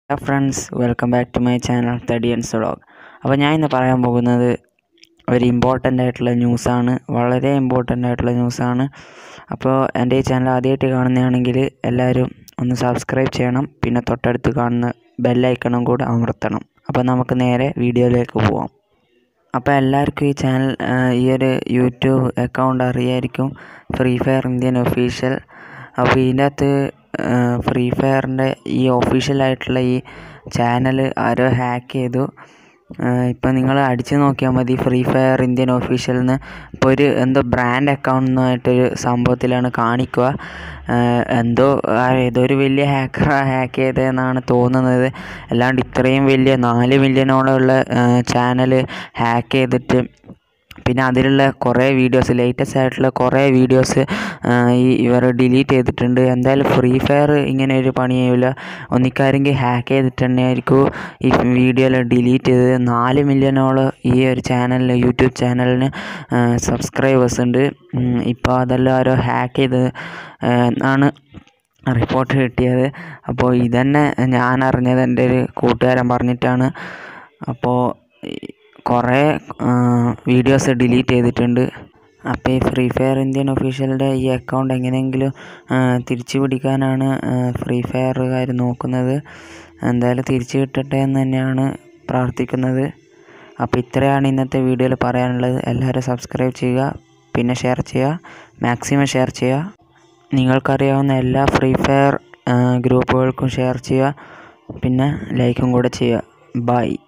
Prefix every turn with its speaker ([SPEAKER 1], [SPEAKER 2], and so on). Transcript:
[SPEAKER 1] hello friends welcome back to my channel തടിയൻസ് vlog അപ്പോൾ ഞാൻ ഇന്ന് പറയാൻ പോകുന്നത് ഒരു ഇമ്പോർട്ടൻ്റ് ആയിട്ടുള്ള ന്യൂസാണ് വളരെ ഇമ്പോർട്ടൻ്റ് ആയിട്ടുള്ള ന്യൂസാണ് അപ്പോൾ എൻ്റെ ഈ ചാനൽ ആദ്യമായിട്ട് കാണുന്നതാണെങ്കിൽ എല്ലാവരും ഒന്ന് സബ്സ്ക്രൈബ് ചെയ്യണം പിന്നെ തൊട്ടടുത്ത് കാണുന്ന ബെല്ലൈക്കണും കൂടെ അമർത്തണം അപ്പോൾ നമുക്ക് നേരെ വീഡിയോയിലേക്ക് പോവാം അപ്പോൾ എല്ലാവർക്കും ഈ ചാനൽ ഈ ഒരു യൂട്യൂബ് അക്കൗണ്ട് അറിയായിരിക്കും ഫ്രീ ഫയർ ഇന്ത്യൻ ഒഫീഷ്യൽ അപ്പോൾ ഇതിൻ്റെ അകത്ത് ഫ്രീ ഫയറിൻ്റെ ഈ ഒഫീഷ്യലായിട്ടുള്ള ഈ ചാനൽ ആരോ ഹാക്ക് ചെയ്തു ഇപ്പം നിങ്ങൾ അടിച്ച് നോക്കിയാൽ മതി ഫ്രീ ഫയർ ഇന്ത്യൻ ഒഫീഷ്യൽ എന്ന് ഇപ്പോൾ ഒരു എന്തോ ബ്രാൻഡ് അക്കൗണ്ടായിട്ടൊരു സംഭവത്തിലാണ് കാണിക്കുക എന്തോ ഏതോ ഒരു വലിയ ഹാക്കർ ഹാക്ക് ചെയ്തതെന്നാണ് തോന്നുന്നത് അല്ലാണ്ട് ഇത്രയും വലിയ നാല് മില്യണോളമുള്ള ചാനൽ ഹാക്ക് ചെയ്തിട്ട് പിന്നെ അതിലുള്ള കുറേ വീഡിയോസ് ലേറ്റസ്റ്റ് ആയിട്ടുള്ള കുറേ വീഡിയോസ് ഈ ഇവർ ഡിലീറ്റ് ചെയ്തിട്ടുണ്ട് എന്തായാലും ഫ്രീ ഫയർ ഇങ്ങനെ ഒരു പണി ചെയ്യില്ല ഒന്നിക്കാരെങ്കിൽ ഹാക്ക് ചെയ്തിട്ട് തന്നെയായിരിക്കും ഈ വീഡിയോയിൽ ഡിലീറ്റ് ചെയ്തത് നാല് മില്യണോളം ഈ ഒരു ചാനലിൽ യൂട്യൂബ് ചാനലിന് സബ്സ്ക്രൈബേഴ്സ് ഉണ്ട് ഇപ്പോൾ അതെല്ലാം ആരോ ഹാക്ക് ചെയ്ത് എന്നാണ് റിപ്പോർട്ട് കിട്ടിയത് അപ്പോൾ ഇതന്നെ ഞാൻ അറിഞ്ഞത് എൻ്റെ ഒരു കൂട്ടുകാരൻ പറഞ്ഞിട്ടാണ് അപ്പോൾ കുറേ വീഡിയോസ് ഡിലീറ്റ് ചെയ്തിട്ടുണ്ട് അപ്പോൾ ഈ ഫ്രീ ഫയർ ഇന്ത്യൻ ഒഫീഷ്യലിൻ്റെ ഈ അക്കൗണ്ട് എങ്ങനെയെങ്കിലും തിരിച്ചു പിടിക്കാനാണ് ഫ്രീ ഫയറുകാർ നോക്കുന്നത് എന്തായാലും തിരിച്ചു കിട്ടട്ടെ എന്ന് തന്നെയാണ് പ്രാർത്ഥിക്കുന്നത് അപ്പോൾ ഇത്രയാണ് ഇന്നത്തെ വീഡിയോയിൽ പറയാനുള്ളത് എല്ലാവരും സബ്സ്ക്രൈബ് ചെയ്യുക പിന്നെ ഷെയർ ചെയ്യുക മാക്സിമം ഷെയർ ചെയ്യുക നിങ്ങൾക്കറിയാവുന്ന എല്ലാ ഫ്രീ ഫയർ ഗ്രൂപ്പുകൾക്കും ഷെയർ ചെയ്യുക പിന്നെ ലൈക്കും കൂടെ ചെയ്യുക ബൈ